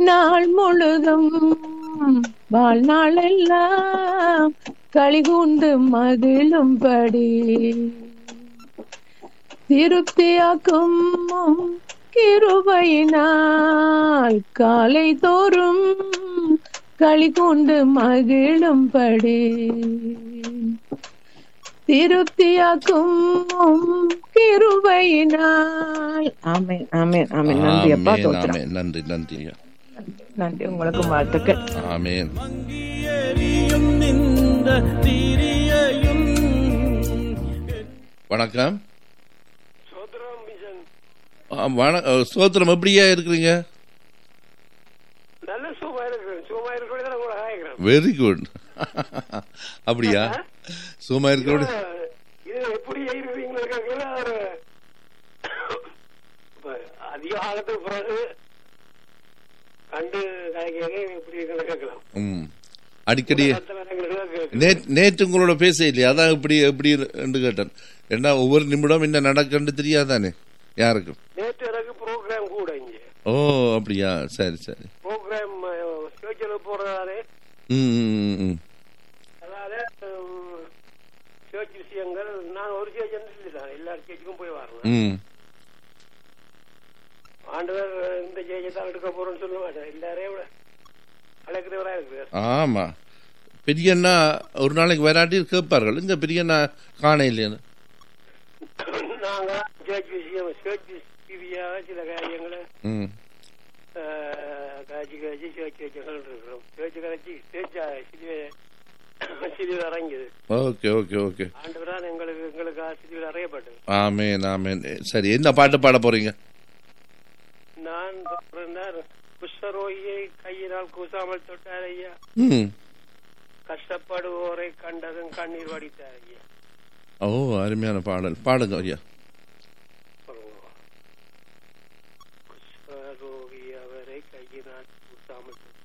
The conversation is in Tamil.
நாள் முழுதும் வாழ்நாளெல்லாம் களிகூண்டு மகிழும்படி திருப்தியாக்கும் உம் கிருபையினால் காலை தோறும் களிகூண்டு மகிழும்படி திருப்தியாக்கும் உம் கிருபையினால் ஆமென் ஆமென் ஆமென் நன்றி அப்பா ஆமென், தோத்திரம் ஆமென். நன்றி நன்றி ஐயா. நன்றி உங்களுக்கு வாழ்த்துக்கள் ஆமென் எரியும் நின்ற திரியையும் வணக்கம் சோதரம் மிஷன் ஆ, வண- அ, ஸ்தோத்திரம் எப்படியா இருக்கிறீங்க நல்ல சுகமா இருக்கிறேன் சுகமா இருக்கிறது தான் உங்களை ஆகிறேன் வெரி குட் அப்படியா சும்மா இருக்கிறோட இது எப்படி இருக்கிறீங்களோ கேட்கல ஒரு இப்ப அதிக காலத்துக்கு பிறகு கண்டு கதைக்க எப்படி இருக்குன்னு கேட்கலாம் ம் அடிக்கடி கேட்கலாம் நே- நேற்று உங்களோட பேச இல்லையா அதான் எப்படி எப்படி என்று கேட்டேன் ஏன்னா ஒவ்வொரு நிமிடம் என்ன நடக்குன்னு தெரியாதானே யாருக்கும் நேற்று எனக்கு ப்ரோக்ராம் கூட இங்க ஓ அப்படியா சரி சரி ப்ரோக்ராம் ஸ்பீச்சில் போறதாலே ம் ம், ம், ம் அதாவது சேர்ச் விஷயங்கள் நான் ஒரு சேர்ச் தான் எல்லா சேர்ச்சுக்கும் போய் வரணும் ம் ஆண்டவர் இந்த சேர்ச்சை தான் எடுக்க போறோம்னு சொல்ல மாட்டேன் எல்லாரையும் விட அழைக்கிறவரா இருக்கிறார் ஆமா பெரியண்ணா ஒரு நாளைக்கு வராட்டி கேட்பார்கள் இந்த பெரியண்ணா காண இல்லைன்னு நாங்க சேர்ச் விஷயம் சேர்ச் ரீதியாக சில காரியங்களை ம் அஹ், காய்ச்சி காய்ச்சி சேர்ச் வச்சுகள் இருக்கிறோம் சேர்ச்சு கழிச்சு சேர்ச்சா சிலுவை சிலுவை இறங்கியது ஓகே ஓகே ஓகே ஆண்டவரான் எங்களுக்கு எங்களுக்கு சிலுவை அறையப்பட்டது ஆமேன் ஆமேன் சரி என்ன பாட்டு பாட போறீங்க நான் பிறந்தார் குஷ்டரோகியை கையினால் கூசாமல் தொட்டார் ஐயா ம் கஷ்டப்படுவோரை கண்டதும் கண்ணீர் வடித்தார் ஐயா ஓ அருமையான பாடல் பாடுங்க ஐயா குஷ்டரோகி அவரை கையினால் கூசாமல் தொட்டார்